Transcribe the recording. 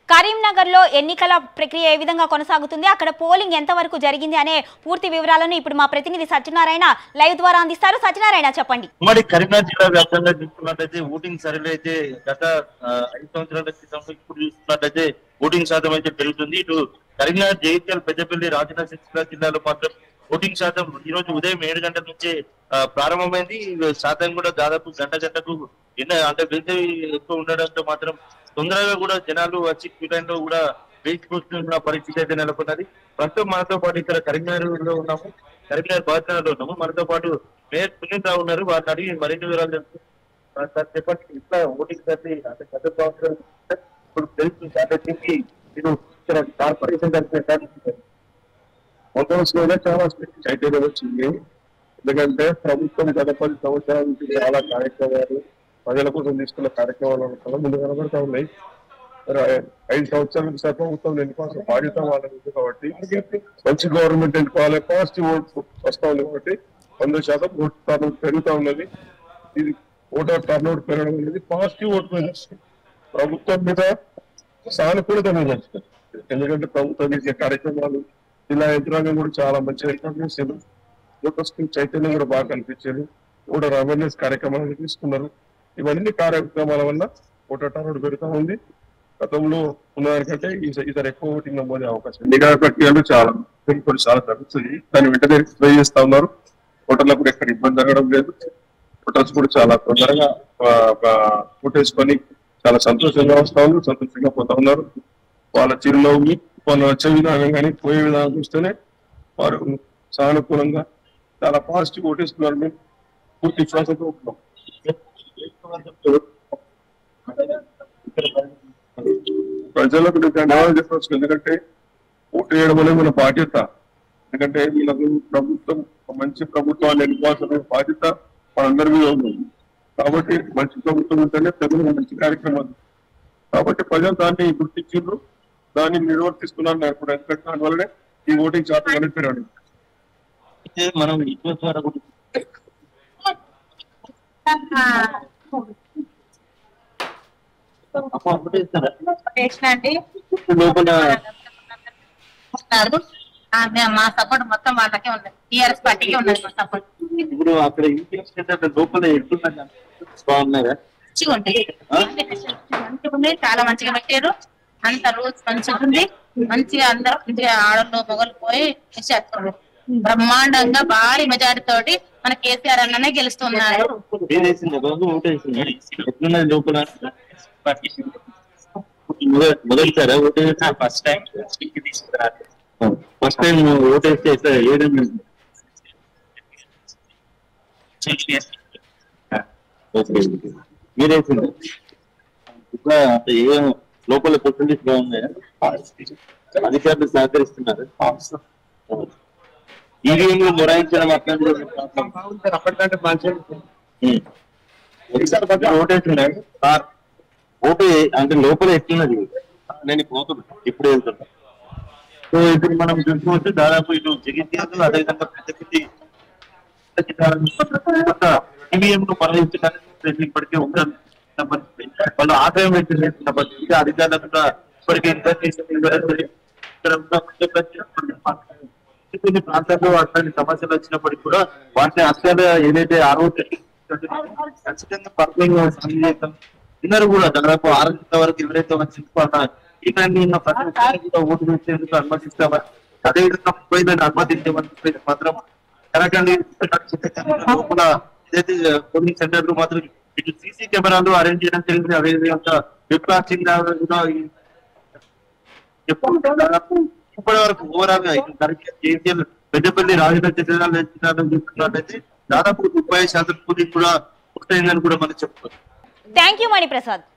కరీంనగర్ లో ఎన్నికల ప్రక్రియ ఏ విధంగా కొనసాగుతుంది అక్కడ పోలింగ్ ఎంతవరకు జరిగింది అనే పూర్తి వివరాలను ఇప్పుడు మా ప్రతినిధి సత్యనారాయణ లైవ్ ద్వారా అందిస్తారు సత్యనారాయణ చెప్పండి ఉమ్మడి కరీంనగర్ జిల్లా వ్యాప్తంగా చూసుకున్నట్లయితే ఓటింగ్ సర్వేలు అయితే గత ఆ, ఐదు సంవత్సరాల క్రితం ఇప్పుడు చూసుకున్నట్లయితే ఓటింగ్ శాతం అయితే పెరుగుతుంది ఇటు కరీంనగర్ జగిత్యాల పెద్దపల్లి రాజన్న సిరిసిల్ల జిల్లాలో మాత్రం ఓటింగ్ శాతం ఈ రోజు ఉదయం ఏడు గంటల నుంచే ఆ, ప్రారంభమైంది ఈ శాతం కూడా దాదాపు గంట గంటకు ఎన్న అంటే వేసవి ఎక్కువ ఉండడంతో మాత్రం తొందరగా కూడా జనాలు వచ్చి క్యూ లైన్ లో కూడా వేచి కూర్చున్న పరిస్థితి అయితే నెలకొన్నది ప్రస్తుతం మనతో పాటు ఇక్కడ కరీంనగర్ లో ఉన్నాము కరీంనగర్ బాధ్యతలో ఉన్నాము మనతో పాటు మేయర్ సునీత ఉన్నారు వారిని అడిగి మరిన్ని వివరాలు తెలుసు ఆ, సార్ చెప్పండి ఇట్లా ఓటింగ్ సర్ది అంటే గత సంవత్సరం ఇప్పుడు తెలుస్తుంది అంటే దీనికి మీరు ఇక్కడ కార్పొరేషన్ తరఫున మొదటి చాలా చైతన్యం వచ్చింది ఎందుకంటే ప్రభుత్వం గత పది సంవత్సరాల నుంచి చాలా కార్యక్రమాలు ప్రజల కోసం తీసుకున్న కార్యక్రమాలు కళ్ళ ముందు కనబడతా ఉన్నాయి మరి ఐదు సంవత్సరాల నుంచి ప్రభుత్వం ఎన్నుకోవాల్సిన బాధ్యత వాళ్ళ ఉంది కాబట్టి మంచి గవర్నమెంట్ ఎన్నుకోవాలి పాజిటివ్ ఓట్ వస్తా ఉంది కాబట్టి వంద శాతం ఓట్ టర్నౌట్ పెరుగుతా ఉన్నది ఇది ఓటర్ టర్నౌట్ పెరగడం అనేది పాజిటివ్ ఓట్ మీద ప్రభుత్వం మీద సానుకూలత మీద వస్తుంది. ఎందుకంటే ప్రభుత్వం చేసే కార్యక్రమాలు జిల్లా యంత్రాంగం కూడా చాలా మంచిగా ఏర్పాటు చేశారు ఓటర్స్ కి చైతన్యం కూడా బాగా కనిపించారు ఓటర్ అవేర్నెస్ కార్యక్రమాలు తీసుకున్నారు ఇవన్నీ కార్యక్రమాల వల్ల ఓటర్ టర్నౌట్ పెరుగుతా ఉంది గతంలో ఉన్నదానికంటే ఈ- ఈసారి ఎక్కువ ఓటింగ్ నమోదే అవకాశం ఉంది. ఎన్నికల ప్రక్రియలు చాలా కొన్ని చాలా తగ్గుతుంది దాన్ని వెంటనే ట్రై చేస్తా ఉన్నారు ఓటర్లకు కూడా ఎక్కడ ఇబ్బంది జరగడం లేదు ఓటర్స్ కూడా చాలా తొందరగా ఆ, ఆ, ఓటేసుకొని చాలా సంతోషంగా వస్తా ఉన్నారు సంతోషంగా పోతా ఉన్నారు వాళ్ళ చిరునవ్వు వాళ్ళు వచ్చే విధానం కానీ పోయే విధానం చూస్తేనే వారు సానుకూలంగా చాలా పాజిటివ్ ఓటేస్తున్నారు మేము పూర్తి విశ్వాసంతో ఉంటున్నాం ప్రజలకు నేను ధన్యవాదాలు చెప్పవచ్చు ఎందుకంటే ఓటు వేయడం అనేది మన బాధ్యత ఎందుకంటే వీళ్ళకు ప్రభుత్వం ఒక మంచి ప్రభుత్వాన్ని ఎన్నుకోవాల్సిన బాధ్యత మనందరి మీద ఉంది కాబట్టి మంచి ప్రభుత్వం ఉంటేనే ప్రజలు మంచి కార్యక్రమాలు కాబట్టి ప్రజలు దాన్ని గుర్తించారు దాన్ని నిర్వర్తిస్తున్నారు నేను కూడా ఎందుకంటే దానివల్లనే ఈ ఓటింగ్ శాతం అనేది పెరగడం అయితే మనం ఇటీవల ద్వారా కూడా అమ్మ ఒకటే ఇస్తారా? చేసినండి లోపల ఉన్నారు. ఆ, మేము మా సపోర్ట్ మొత్తం వాళ్ళకే ఉన్నది టీఆర్ఎస్ పార్టీకి ఉన్నది మా సపోర్ట్ ఇప్పుడు అక్కడ ఇంటి లోపల ఎట్లున్నది బాగున్నారా మంచిగా ఉంటాయి అన్ని ఫెసిలిటీస్ మంచిగా ఉన్నాయి చాలా మంచిగా పెట్టారు అంత రూల్స్ మంచిగా ఉంది మంచిగా అందరూ మంచిగా ఆడలు మొగలు పోయి చేస్తున్నారు బ్రహ్మాండంగా భారీ మెజారిటీ తోటి మన కేసీఆర్ అన్ననే గెలుస్తున్నారు ఏదేసింది బాబు ఓటేసింది ఎట్లున్నది లోపల మొదటి- మొదటిసారా ఓటేసిన ఫస్ట్ టైం ఫస్ట్ టైం ఓటేస్తే ఎట్లా ఏడు మీరేసింది ఇట్లా అంటే ఏం లోపల ఫెసిలిటీస్ బాగున్నాయా అధికారులు సహకరిస్తున్నారు ఈవీఎం మొరాయించడం అట్లాంటి అప్పటికంటే మంచిగా ఉమ్. ఒకసారి పక్కన ఓటేస్తున్నాడు సార్ ఓటు అంటే లోపల ఎట్లున్నది నేను పోతున్నా ఇప్పుడు వెళ్తున్నా సో ఇప్పుడు మనం చూసుకోవచ్చు దాదాపు ఇటు జగిత్యాలు అదేవిధంగా పెద్దపల్లి ఈవీఎం ను మరణించడానికి ఇప్పటికే ఉంటారు వాళ్ళు ఆదాయం వ్యక్తం చేస్తున్న పరిస్థితి అధికారులు కూడా ఇప్పటికే ఇన్వెస్ట్ చేసి ఇక్కడ ఉన్న ప్రజలకు కొన్ని ప్రాంతాల్లో అట్లాంటి సమస్యలు వచ్చినప్పటికీ కూడా వాటిని అసలు ఏదైతే ఆరోగ్య ఖచ్చితంగా పర్ఫెక్ట్ సాల్వ్ చేస్తాం విన్నర్ కూడా దాదాపు ఆరు గంటల వరకు ఎవరైతే వచ్చిన ఈ టైంలో ఉన్న ప్రతి ఒక్కరిని కూడా ఓటు వేసేందుకు అనుమతిస్తామని అదేవిధంగా ముప్పై దాన్ని అనుమతించమని చెప్పేసి మాత్రం కరెక్ట్ లోపల ఏదైతే పోలింగ్ సెంటర్లు మాత్రం ఇటు సీసీ కెమెరాలు అరేంజ్ చేయడం జరిగింది అదేవిధంగా విప్లాసింగ్ కూడా ఈ ఎప్పుడు దాదాపు ఇప్పటి వరకు ఓవరాల్ గా కేసీఆర్ పెద్దపల్లి రాజధాని జిల్లాలో చూసుకున్నట్లయితే దాదాపు ముప్పై శాతం పూర్తి కూడా పూర్తయిందని కూడా మనం చెప్పుకోవచ్చు థ్యాంక్ యూ మణిప్రసాద్